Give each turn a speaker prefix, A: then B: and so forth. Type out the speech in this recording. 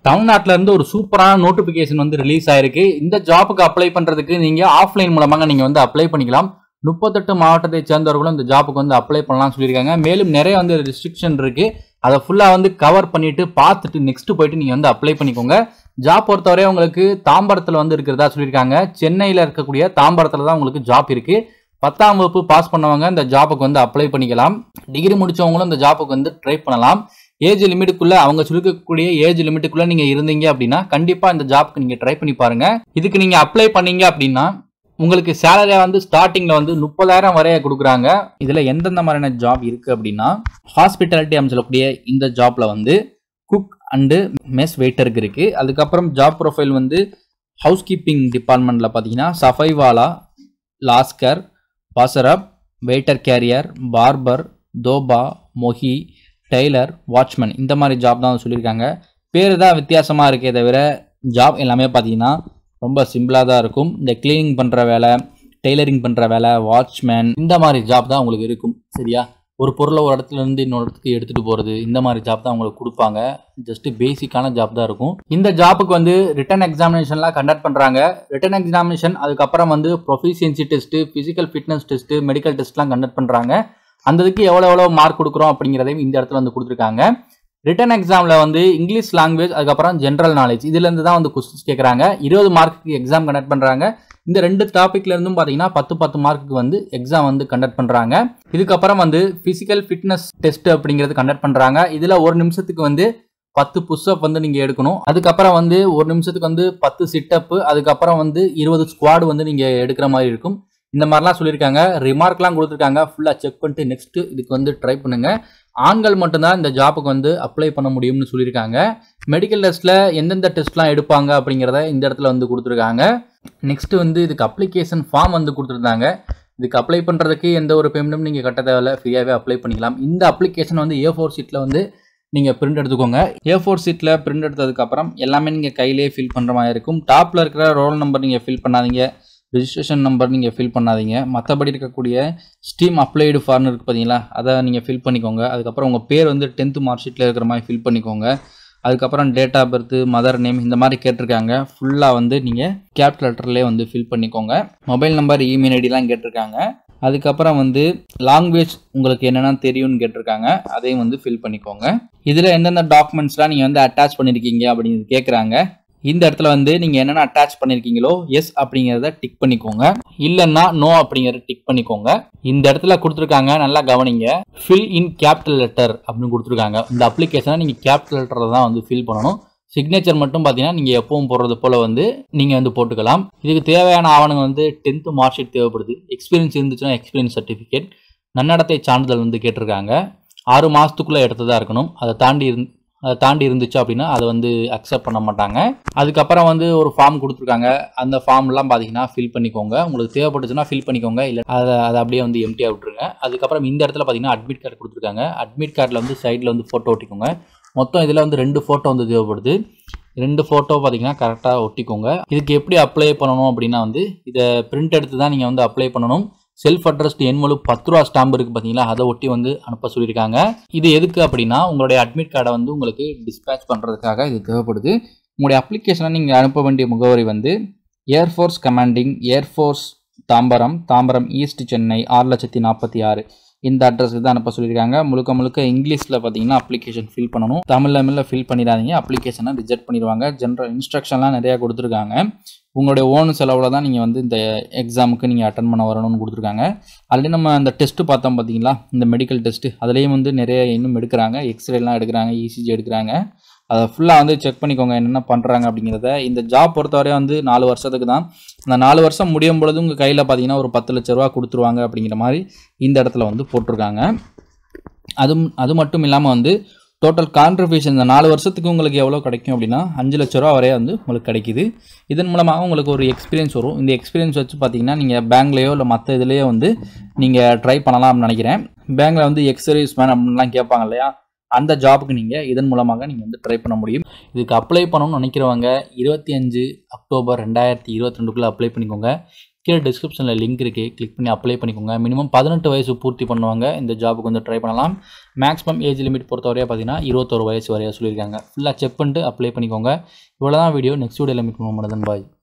A: தமிழ்நாட்டுல இருந்து ஒரு சூப்பரான நோட்டிபிகேஷன் வந்து ரிலீஸ் ஆயிருக்கு இந்த ஜாப்புக்கு அப்ளை பண்றதுக்கு நீங்க ஆஃப்லைன் மூலமாக நீங்க வந்து அப்ளை பண்ணிக்கலாம் முப்பத்தெட்டு மாவட்டத்தை சேர்ந்தவர்களும் இந்த ஜாப்புக்கு வந்து அப்ளை பண்ணலாம்னு சொல்லியிருக்காங்க மேலும் நிறைய வந்து ரெஸ்ட்ரிக்ஷன் இருக்கு அதை ஃபுல்லாக வந்து கவர் பண்ணிட்டு பார்த்துட்டு நெக்ஸ்ட் போயிட்டு நீங்கள் வந்து அப்ளை பண்ணிக்கோங்க ஜாப் பொறுத்தவரை உங்களுக்கு தாம்பரத்தில் வந்து இருக்கிறதா சொல்லியிருக்காங்க சென்னையில் இருக்கக்கூடிய தாம்பரத்தில் தான் உங்களுக்கு ஜாப் இருக்கு பத்தாம் வகுப்பு பாஸ் பண்ணவங்க இந்த ஜாப்புக்கு வந்து அப்ளை பண்ணிக்கலாம் டிகிரி முடிச்சவங்களும் இந்த ஜாப்புக்கு வந்து ட்ரை பண்ணலாம் ஏஜ் லிமிட்டுக்குள்ள அவங்க சுருக்கக்கூடிய ஏஜ் லிமிட்டுக்குள்ள நீங்க இருந்தீங்க அப்படின்னா கண்டிப்பா இந்த ஜாப்க்கு நீங்க ட்ரை பண்ணி பாருங்க இதுக்கு நீங்க அப்ளை பண்ணீங்க அப்படின்னா உங்களுக்கு சேலரியா வந்து ஸ்டார்டிங்ல வந்து முப்பதாயிரம் வரைய கொடுக்குறாங்க இதுல எந்தெந்த மாதிரியான ஜாப் இருக்கு அப்படின்னா ஹாஸ்பிட்டாலிட்டி அப்படின்னு சொல்லக்கூடிய இந்த ஜாப்ல வந்து குக் அண்டு மெஸ் வெயிட்டருக்கு இருக்கு அதுக்கப்புறம் ஜாப் ப்ரொஃபைல் வந்து ஹவுஸ் கீப்பிங் டிபார்ட்மெண்ட்ல பார்த்தீங்கன்னா சஃபைவாலா லாஸ்கர் பாசரப் வெயிட்டர் கேரியர் பார்பர் தோபா மொஹி டெய்லர் வாட்ச்மேன் இந்த மாதிரி ஜாப் தான் சொல்லியிருக்காங்க பேர் தான் வித்தியாசமாக இருக்கே தவிர ஜாப் எல்லாமே பார்த்தீங்கன்னா ரொம்ப சிம்பிளாக தான் இருக்கும் இந்த க்ளீனிங் பண்ணுற வேலை டெய்லரிங் பண்ணுற வேலை வாட்ச்மேன் இந்த மாதிரி ஜாப் தான் உங்களுக்கு இருக்கும் சரியா ஒரு பொருளை ஒரு இடத்துல இருந்து இன்னொரு இடத்துக்கு எடுத்துகிட்டு போகிறது இந்த மாதிரி ஜாப் தான் உங்களுக்கு கொடுப்பாங்க ஜஸ்ட் பேசிக்கான ஜாப் தான் இருக்கும் இந்த ஜாப்புக்கு வந்து ரிட்டன் எக்ஸாமினேஷன்லாம் கண்டக்ட் பண்ணுறாங்க ரிட்டன் எக்ஸாமினேஷன் அதுக்கப்புறம் வந்து proficiency test physical fitness test medical டெஸ்ட்லாம் கண்டக்ட் பண்ணுறாங்க அந்த இதுக்கு எவ்வளோ எவ்வளோ மார்க் கொடுக்குறோம் அப்படிங்கிறதையும் இந்த இடத்துல வந்து கொடுத்துருக்காங்க ரிட்டன் எக்ஸாமில் வந்து இங்கிலீஷ் லாங்குவேஜ் அதுக்கப்புறம் ஜென்ரல் நாலேஜ் இதுலேருந்து தான் வந்து கொஸ்டின்ஸ் கேட்குறாங்க இருபது மார்க்குக்கு எக்ஸாம் கண்டக்ட் பண்ணுறாங்க இந்த ரெண்டு டாப்பிக்ல இருந்தும் பார்த்தீங்கன்னா பத்து பத்து மார்க்குக்கு வந்து எக்ஸாம் வந்து கண்டக்ட் பண்ணுறாங்க இதுக்கப்புறம் வந்து ஃபிசிக்கல் ஃபிட்னஸ் டெஸ்ட் அப்படிங்கிறது கண்டக்ட் பண்ணுறாங்க இதில் ஒரு நிமிஷத்துக்கு வந்து பத்து புஷ்அப் வந்து நீங்கள் எடுக்கணும் அதுக்கப்புறம் வந்து ஒரு நிமிஷத்துக்கு வந்து பத்து சிட்டப்பு அதுக்கப்புறம் வந்து இருபது ஸ்குவாடு வந்து நீங்கள் எடுக்கிற மாதிரி இருக்கும் இந்த மாதிரிலாம் சொல்லியிருக்காங்க ரிமார்க்லாம் கொடுத்துருக்காங்க ஃபுல்லாக செக் பண்ணிட்டு நெக்ஸ்ட் இதுக்கு வந்து ட்ரை பண்ணுங்க ஆண்கள் மட்டும்தான் இந்த ஜாப்புக்கு வந்து அப்ளை பண்ண முடியும்னு சொல்லியிருக்காங்க மெடிக்கல் டெஸ்ட்டில் எந்தெந்த டெஸ்ட்லாம் எடுப்பாங்க அப்படிங்கிறத இந்த இடத்துல வந்து கொடுத்துருக்காங்க நெக்ஸ்ட் வந்து இதுக்கு அப்ளிகேஷன் ஃபார்ம் வந்து கொடுத்துருந்தாங்க இதுக்கு அப்ளை பண்ணுறதுக்கு எந்த ஒரு பேமெண்ட்டும் நீங்கள் கட்ட தேவையில்ல ஃப்ரீயாகவே அப்ளை பண்ணிக்கலாம் இந்த அப்ளிகேஷன் வந்து ஏ ஃபோர் ஷீட்டில் வந்து நீங்கள் பிரிண்ட் எடுத்துக்கோங்க ஏ ஃபோர் ஷீட்டில் பிரிண்ட் எடுத்ததுக்கப்புறம் எல்லாமே நீங்கள் கையிலே ஃபில் பண்ணுற மாதிரி இருக்கும் டாப்பில் இருக்கிற ரோல் நம்பர் நீங்கள் ஃபில் பண்ணாதீங்க ரிஜிஸ்ட்ரேஷன் நம்பர் நீங்கள் ஃபில் பண்ணாதீங்க மற்றபடி இருக்கக்கூடிய ஸ்டீம் அப்ளைடு ஃபார்ம் இருக்குது பார்த்தீங்களா அதை நீங்கள் ஃபில் பண்ணிக்கோங்க அதுக்கப்புறம் உங்கள் பேர் வந்து டென்த்து மார்க் ஷீட்டில் இருக்கிற மாதிரி ஃபில் பண்ணிக்கோங்க அதுக்கப்புறம் date of birth mother name இந்த மாதிரி கேட்டிருக்காங்க ஃபுல்லாக வந்து நீங்கள் கேபிட்டல் லெட்டர்லேயே வந்து ஃபில் பண்ணிக்கோங்க மொபைல் நம்பர் இமெயில் ஐடிலாம் கேட்டிருக்காங்க அதுக்கப்புறம் வந்து லாங்குவேஜ் உங்களுக்கு என்னென்ன தெரியும்னு கேட்டிருக்காங்க அதையும் வந்து ஃபில் பண்ணிக்கோங்க இதில் எந்தெந்த டாக்குமெண்ட்ஸ்லாம் நீங்கள் வந்து அட்டாச் பண்ணியிருக்கீங்க அப்படின்னு கேட்குறாங்க இந்த இடத்துல வந்து நீங்கள் என்னென்ன அட்டாச் பண்ணியிருக்கீங்களோ எஸ் அப்படிங்கிறத டிக் பண்ணிக்கோங்க இல்லைன்னா நோ அப்படிங்கிறத டிக் பண்ணிக்கோங்க இந்த இடத்துல கொடுத்துருக்காங்க நல்லா கவனிங்க ஃபில் இன் கேபிட்டல் லெட்டர் அப்படின்னு கொடுத்துருக்காங்க இந்த அப்ளிகேஷனை நீங்கள் கேபிட்டல் லெட்டரில் தான் வந்து ஃபில் பண்ணணும் சிக்னேச்சர் மட்டும் பார்த்தீங்கன்னா நீங்கள் எப்பவும் போடுறது போல் வந்து நீங்கள் வந்து போட்டுக்கலாம் இதுக்கு தேவையான ஆவணங்கள் வந்து டென்த்து மார்க் ஷீட் தேவைப்படுது எக்ஸ்பீரியன்ஸ் இருந்துச்சுன்னா எக்ஸ்பீரியன்ஸ் சர்டிஃபிகேட் நன்னடத்தை சான்றிதழ் வந்து கேட்டிருக்காங்க ஆறு மாதத்துக்குள்ளே எடுத்ததாக இருக்கணும் அதை தாண்டி இருந்து அதை தாண்டி இருந்துச்சு அப்படின்னா அதை வந்து அக்செப்ட் பண்ண மாட்டாங்க அதுக்கப்புறம் வந்து ஒரு ஃபார்ம் கொடுத்துருக்காங்க அந்த ஃபார்ம்லாம் பார்த்தீங்கன்னா ஃபில் பண்ணிக்கோங்க உங்களுக்கு தேவைப்பட்டுச்சுன்னா ஃபில் பண்ணிக்கோங்க இல்லை அதை அதை அப்படியே வந்து எம்டியாக விட்டுருங்க அதுக்கப்புறம் இந்த இடத்துல பார்த்தீங்கன்னா அட்மிட் கார்டு கொடுத்துருக்காங்க அட்மிட் கார்டில் வந்து சைடில் வந்து ஃபோட்டோ ஒட்டிக்கோங்க மொத்தம் இதில் வந்து ரெண்டு ஃபோட்டோ வந்து தேவைப்படுது ரெண்டு ஃபோட்டோ பார்த்தீங்கன்னா கரெக்டாக ஒட்டிக்கோங்க இதுக்கு எப்படி அப்ளை பண்ணணும் அப்படின்னா வந்து இதை பிரிண்ட் எடுத்து தான் நீங்கள் வந்து அப்ளை பண்ணணும் செல்ஃப் அட்ரஸ்ட் என்வலப் பத்து ரூபா ஸ்டாம்ப் இருக்குது பார்த்தீங்களா அதை ஒட்டி வந்து அனுப்ப சொல்லியிருக்காங்க இது எதுக்கு அப்படின்னா உங்களுடைய அட்மிட் கார்டை வந்து உங்களுக்கு டிஸ்பேச் பண்ணுறதுக்காக இது தேவைப்படுது உங்களுடைய அப்ளிகேஷனை நீங்கள் அனுப்ப வேண்டிய முகவரி வந்து air force commanding air force Tambaram Tambaram east Chennai ஆறு லட்சத்தி நாற்பத்தி ஆறு இந்த அட்ரஸுக்கு தான் அனுப்ப சொல்லியிருக்காங்க முழுக்க முழுக்க இங்கிலீஷில் பார்த்தீங்கன்னா அப்ளிகேஷன் ஃபில் பண்ணணும் தமிழ் தமிழில் ஃபில் பண்ணிடாதீங்க அப்ளிகேஷனை ரிஜெக்ட் பண்ணிடுவாங்க ஜென்ரல் இன்ஸ்ட்ரக்ஷன்லாம் நிறையா கொடுத்துருக்காங்க உங்களுடைய ஓன் செலவில் தான் நீங்கள் வந்து இந்த எக்ஸாமுக்கு நீங்கள் அட்டன் பண்ண வரணும்னு கொடுத்துருக்காங்க ஆல்ரெடி நம்ம அந்த டெஸ்ட்டு பார்த்தோம் பார்த்தீங்களா இந்த மெடிக்கல் டெஸ்ட்டு அதுலேயும் வந்து நிறைய இன்னும் எடுக்கிறாங்க எக்ஸ்ரேலாம் எடுக்கிறாங்க இசிஜி எடுக்கிறாங்க அதை ஃபுல்லாக வந்து செக் பண்ணிக்கோங்க என்னென்ன பண்ணுறாங்க அப்படிங்கிறத இந்த ஜாப் பொறுத்தவரை வந்து நாலு வருஷத்துக்கு தான் அந்த நாலு வருஷம் முடியும் பொழுது உங்கள் கையில் பார்த்தீங்கன்னா ஒரு பத்து லட்ச ரூபா கொடுத்துருவாங்க அப்படிங்கிற மாதிரி இந்த இடத்துல வந்து போட்டிருக்காங்க அது அது மட்டும் இல்லாமல் வந்து டோட்டல் கான்ட்ரிபியூஷன் இந்த நாலு வருஷத்துக்கு உங்களுக்கு எவ்வளோ கிடைக்கும் அப்படின்னா அஞ்சு லட்ச ரூபா வரைய வந்து உங்களுக்கு கிடைக்குது இதன் மூலமாக உங்களுக்கு ஒரு எக்ஸ்பீரியன்ஸ் வரும் இந்த எக்ஸ்பீரியன்ஸ் வச்சு பார்த்தீங்கன்னா நீங்கள் பேங்க்லேயோ இல்லை மற்ற இதுலேயோ வந்து நீங்கள் ட்ரை பண்ணலாம்னு நினைக்கிறேன் பேங்க்கில் வந்து எக்ஸர்வீஸ் மேன் அப்படின்லாம் கேட்பாங்க இல்லையா அந்த ஜாபுக்கு நீங்கள் இதன் மூலமாக நீங்கள் வந்து ட்ரை பண்ண முடியும் இதுக்கு அப்ளை பண்ணணும்னு நினைக்கிறவங்க இருபத்தி அஞ்சு அக்டோபர் ரெண்டாயிரத்தி இருபத்தி ரெண்டுக்குள்ளே அப்ளை பண்ணிக்கோங்க கீழே டிஸ்கிரிப்ஷனில் லிங்க் இருக்குது கிளிக் பண்ணி அப்ளை பண்ணிக்கோங்க மினிமம் பதினெட்டு வயசு பூர்த்தி பண்ணுவாங்க இந்த ஜாபுக்கு வந்து ட்ரை பண்ணலாம் மேக்ஸிமம் ஏஜ் லிமிட் பொறுத்தவரையாக பார்த்தீங்கன்னா இருபத்தொரு வயசு வரையா சொல்லியிருக்காங்க ஃபுல்லாக செக் பண்ணிட்டு அப்ளை பண்ணிக்கோங்க இவ்வளோ தான் வீடியோ நெக்ஸ்ட் வீடியோவில் மீட் பண்ணுவோம் பாய்